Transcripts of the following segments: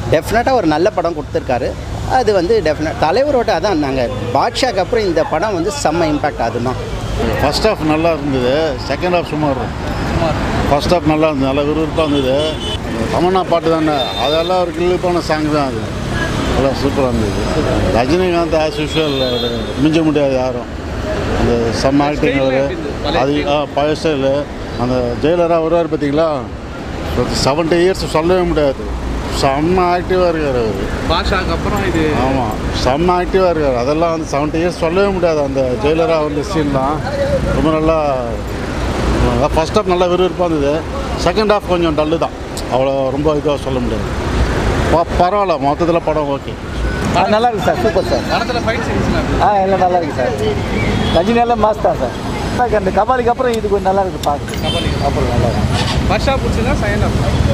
டெஃபினட்டாக ஒரு நல்ல படம் கொடுத்துருக்காரு அது வந்து டெஃபினட் தலைவரோட அதான் நாங்கள் பாட்ஷாக்கு அப்புறம் இந்த படம் வந்து செம்ம இம்பேக்ட் அதுதான் ஃபர்ஸ்ட் ஹாஃப் நல்லா இருந்தது செகண்ட் ஹாஃப் சுமார் ஃபர்ஸ்ட் ஹாஃப் நல்லா இருந்தது நல்லா விறுவிறுப்பாக இருந்தது தமன்னா பாட்டு தானே அதெல்லாம் ஒரு கிளிப்பான சாங் தான் அது நல்லா சூப்பராக இருந்தது ரஜினிகாந்த் ஆஸ் யூஷுவல் மிஞ்ச முடியாது யாரும் அந்த செம்ம ஆக்டிங் அவர் அது ஆ பழைய ஸ்டைலு அந்த ஜெயிலராக வருவார் பார்த்தீங்களா செவன்ட்டி இயர்ஸ் சொல்லவே முடியாது செம்ம ஆக்டிவாக இருக்கார் அவர் பாஷாக்கு அப்புறம் இது ஆமாம் செம்ம ஆக்டிவாக இருக்கார் அதெல்லாம் வந்து செவன்ட்டி இயர்ஸ் சொல்லவே முடியாது அந்த ஜெயிலராக வந்து சீன்லாம் ரொம்ப நல்லா ஃபர்ஸ்ட் ஹாஃப் நல்லா விறுவிறுப்பாக இருந்தது செகண்ட் ஹாஃப் கொஞ்சம் டல்லு தான் அவ்வளோ ரொம்ப இதாக சொல்ல முடியாது ப பரவாயில்ல மொத்தத்தில் படம் ஓகே நல்லா இருக்கு சார் சூப்பர் சார் படத்துல ஃபைட் சீன்ஸ்லாம் ஆ எல்லாம் நல்லா இருக்கு சார் ரஜினி எல்லாம் மாஸ் தான் சார் எனக்கு அந்த கபாலிக்கு அப்புறம் இது கொஞ்சம் நல்லா இருக்கு பார்க்குறது கபாலி அப்புறம் நல்லா இருக்கு ஃபர்ஸ்ட் ஹாஃப் பிடிச்சதா செகண்ட்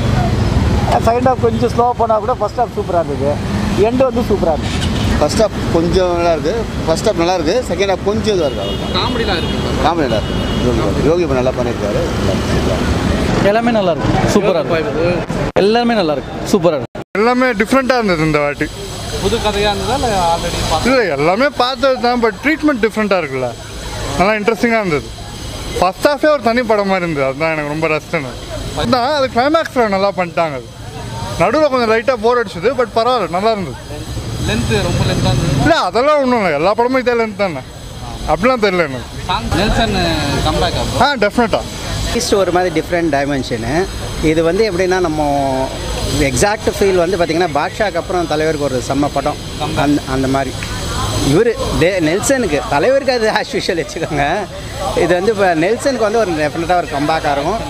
ஹாஃப் செகண்ட் ஹாஃப் கொஞ்சம் ஸ்லோவாக போனால் கூட ஃபர்ஸ்ட் ஹாஃப் சூப்பராக இருந்தது எண்டு வந்து சூப்பராக இருந்தது ஃபர்ஸ்ட் ஹாஃப் கொஞ்சம் நல்லா இருக்கு ஃபர்ஸ்ட் ஹாஃப் நல்லா இருக்கு செகண்ட் ஹாஃப் கொஞ்சம் இதுவாக இருக்கு அவ்வளோ காமெடிலாம் இருக்கு காமெடி நல்லா இருக்கு யோகி பாபு. யோகி பாபு நல்லா பண்ணியிருக்காரு நல்லா இருக்கு, சூப்பரா இருக்கு. எல்லாமே நல்லா இருக்கும் சூப்பராக இருக்கும் எல்லாமே நல்லா இருக்கு சூப்பராக இருக்கு எல்லாமே டிஃப்ரெண்ட்டாக இருந்தது இந்த வாட்டி புது கதையா இருந்ததா இல்லை ஆல்ரெடி பார்த்து இல்லை எல்லாமே பார்த்தது தான் பட் ட்ரீட்மெண்ட் டிஃப்ரெண்ட்டாக இருக்குல்ல நல்லா இன்ட்ரெஸ்டிங்காக இருந்தது ஃபர்ஸ்ட் ஹாஃபே ஒரு தனி படமாக இருந்தது அதுதான் எனக்கு ரொம்ப ரஸ்ட்டுன்னு அதான் அது கிளைமேக்ஸில் நல்லா பண்ணிட்டாங்க அது நடுவில் கொஞ்சம் லைட்டாக போர் அடிச்சது பட் பரவாயில்ல நல்லா இருந்தது லென்த்து ரொம்ப லென்த்தாக இருந்தது இல்லை அதெல்லாம் ஒன்றும் இல்லை எல்லா படமும் இதே லென்த் தானே அப்படிலாம் தெரியல எனக்கு சாங் நெல்சன் கம்பேக் ஆகும் ஆ டெஃபினட்டாக அட்லீஸ்ட் ஒரு மாதிரி டிஃப்ரெண்ட் டைமென்ஷனு இது வந்து எப்படின்னா நம்ம எக்ஸாக்ட் ஃபீல் வந்து பார்த்திங்கன்னா பாட்ஷாக்கு அப்புறம் தலைவருக்கு ஒரு செம்ம படம் அந்த அந்த மாதிரி இவர் டே நெல்சனுக்கு தலைவருக்கு அது ஆஸ் யூஷுவல் வச்சுக்கோங்க இது வந்து இப்போ நெல்சனுக்கு வந்து ஒரு டெஃபினட்டாக ஒரு கம்பேக்காக இருக்கும்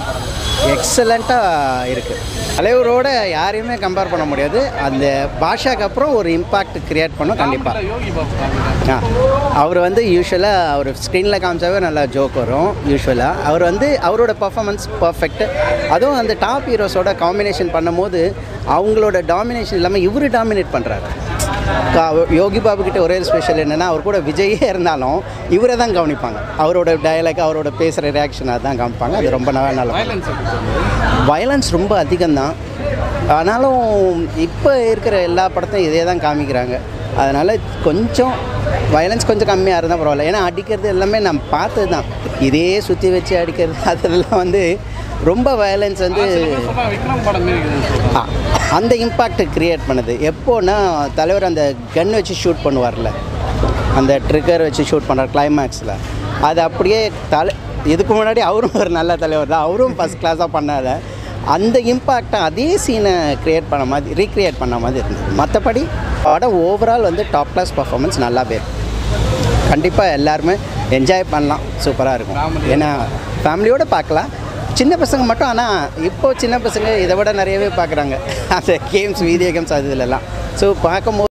எக்ஸலண்ட்டாக இருக்குது தலைவரோட யாரையுமே கம்பேர் பண்ண முடியாது அந்த பாஷாக்கு அப்புறம் ஒரு இம்பாக்ட் கிரியேட் பண்ணும் கண்டிப்பாக யோகி பாபு காமெடி ஆ அவர் வந்து யூஸ்வலாக அவர் ஸ்க்ரீனில் காமிச்சாவே நல்லா ஜோக் வரும் யூஸ்வலாக அவர் வந்து அவரோட பர்ஃபார்மன்ஸ் பர்ஃபெக்ட் அதுவும் அந்த டாப் ஹீரோஸோட காம்பினேஷன் பண்ணும்போது அவங்களோட டாமினேஷன் இல்லாமல் இவர் டாமினேட் பண்ணுறாரு யோகி பாபு கிட்ட ஒரே ஸ்பெஷல் என்னென்னா அவர் கூட விஜயே இருந்தாலும் இவரை தான் கவனிப்பாங்க அவரோட டயலாக் அவரோட பேசுகிற ரியாக்ஷன் அதான் காமிப்பாங்க அது ரொம்ப நல்லா நல்லா வயலன்ஸ் வயலன்ஸ் ரொம்ப அதிகம்தான் ஆனாலும் இப்போ இருக்கிற எல்லா படத்தையும் இதே தான் காமிக்கிறாங்க அதனால் கொஞ்சம் வயலன்ஸ் கொஞ்சம் கம்மியாக இருந்தால் பரவாயில்ல ஏன்னா அடிக்கிறது எல்லாமே நம்ம பார்த்தது தான் இதே சுற்றி வச்சு அடிக்கிறது அதெல்லாம் வந்து ரொம்ப வயலன்ஸ் வந்து விக்ரம் படம் மாரி இருக்குதுன்னு சொல்றாங்க. ஆ, அந்த இம்பேக்ட் கிரியேட் பண்ணுது எப்போன்னா தலைவர் அந்த கன் வச்சு ஷூட் பண்ணுவார்ல அந்த ட்ரிக்கர் வச்சு ஷூட் பண்ணுறார் கிளைமேக்ஸில் அது அப்படியே தலை இதுக்கு முன்னாடி அவரும் ஒரு நல்ல தலைவர் தான் அவரும் ஃபஸ்ட் கிளாஸாக பண்ணாத அந்த இம்பேக்டை அதே சீனை க்ரியேட் பண்ண மாதிரி ரீக்ரியேட் பண்ண மாதிரி இருந்தது மற்றபடி படம் ஓவரால் வந்து டாப் கிளாஸ் பர்ஃபார்மன்ஸ் நல்லா போயிருக்கு கண்டிப்பாக எல்லாருமே என்ஜாய் பண்ணலாம் சூப்பராக இருக்கும் ஏன்னா ஃபேமிலியோடு பார்க்கலாம் சின்ன பசங்க மட்டும் ஆனால் இப்போ சின்ன பசங்க இதை விட நிறையவே பார்க்குறாங்க அந்த கேம்ஸ் வீடியோ கேம்ஸ் அது இதுலலாம் ஸோ பார்க்கும்போது